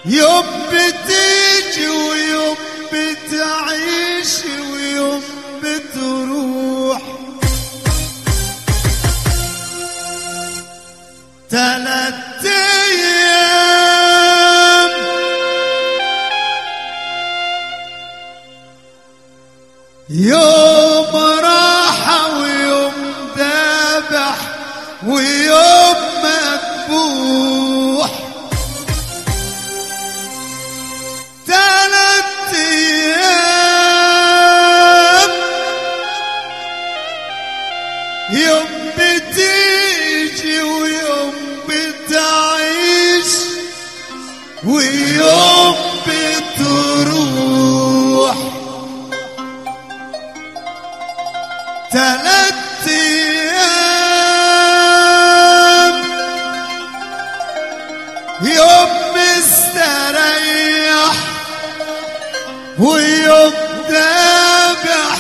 يوم بتيجي ويوم بتعيش ويوم بتروح تلات ايام يوم راحة ويوم ذابح ويوم مذبوح تلات ايام يوم بتيجي ويوم بتعيش ويوم بتروح تلات ايام يوم مستريح ويوم ذابح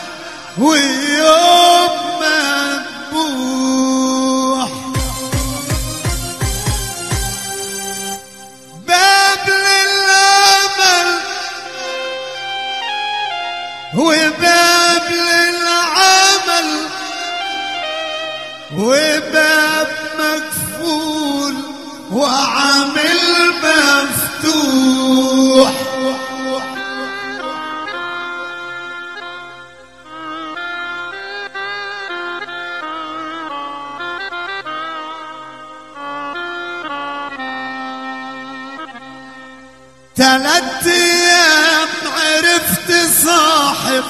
ويوم مذبوح باب للامل وباب للعمل وباب مقفول وعامل مفتوح تلات ايام عرفت صاحب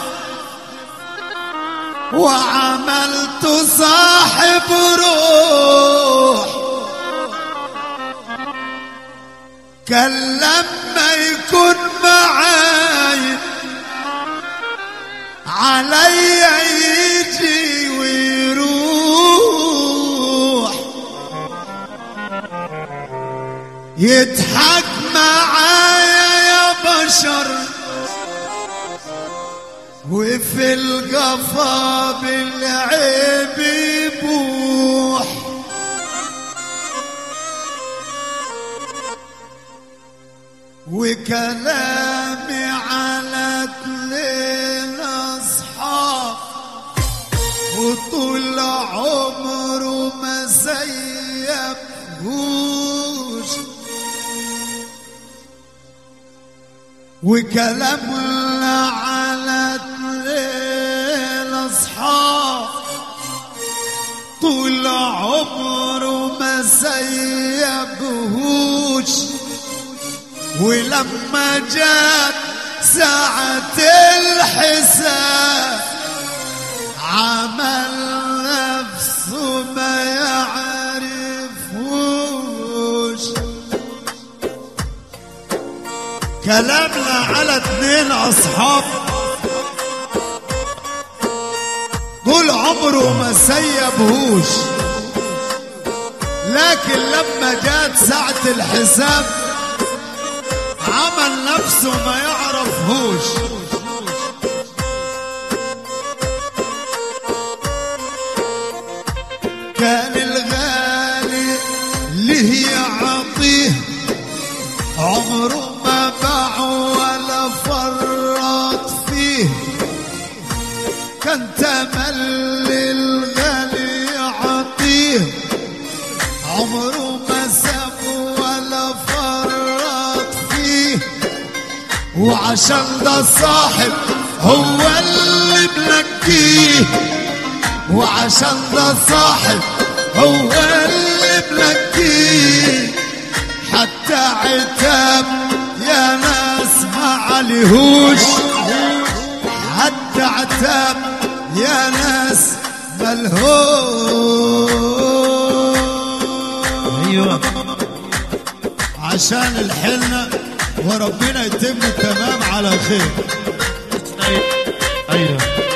وعملت صاحب روح كان لما يكون معاي عليا يجي ويروح يضحك معايا يا بشر وفي القفا بالعيب يبوح وكلامي على تلين اصحاب وطول عمره ما سيبهوش وكلامنا على تلين اصحاب طول عمره ما سيبهوش ولما جات ساعة الحساب عمل نفسه ما يعرفوش كلامنا على اتنين اصحاب طول عمره ما سيبهوش لكن لما جات ساعة الحساب عمل نفسه ما يعرفهوش كان الغالي اللي يعطيه عمره ما باع ولا فرط فيه كان تملي الغالي يعطيه عمره ما ساب ولا فرط فيه وعشان ده صاحب هو اللي ملكيه وعشان ده صاحب هو اللي ملكيه حتى عتاب يا ناس ما عليهوش حتى عتاب يا ناس ملهوش ايوه عشان الحنة وربنا يتم التمام على خير ايوه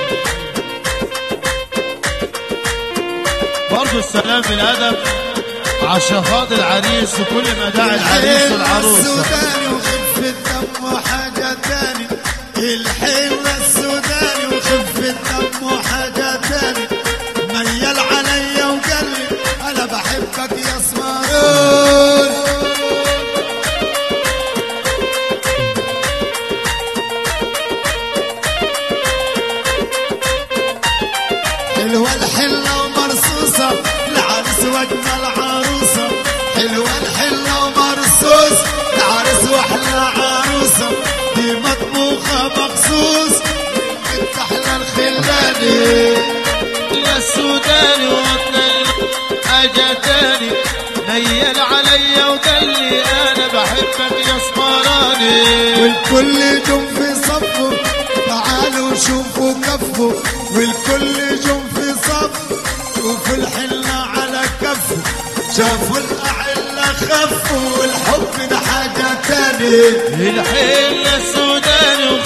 برضه السلام بالادب عشان خاطر العريس وكل ما داعي العريس والعروسه السوداني وخف الدم وحاجة تاني الحلة السوداني وخف الدم وحاجة تاني ميال عليا وقال لي انا بحبك يا اسمرون عروسة حلوة الحلة ومرصوص العرس واحلى عروسة دي مطبوخة مخصوص انت احلى الخلاني يا السوداني وطن حاجة تاني نيل عليا وقال لي انا بحبك يا اسمراني والكل جم في صفه تعالوا شوفوا كفه والكل جم في صفه شوفوا الحلة على كفه شافوا الأحلة خفوا والحب ده حاجة تاني الحلة السوداني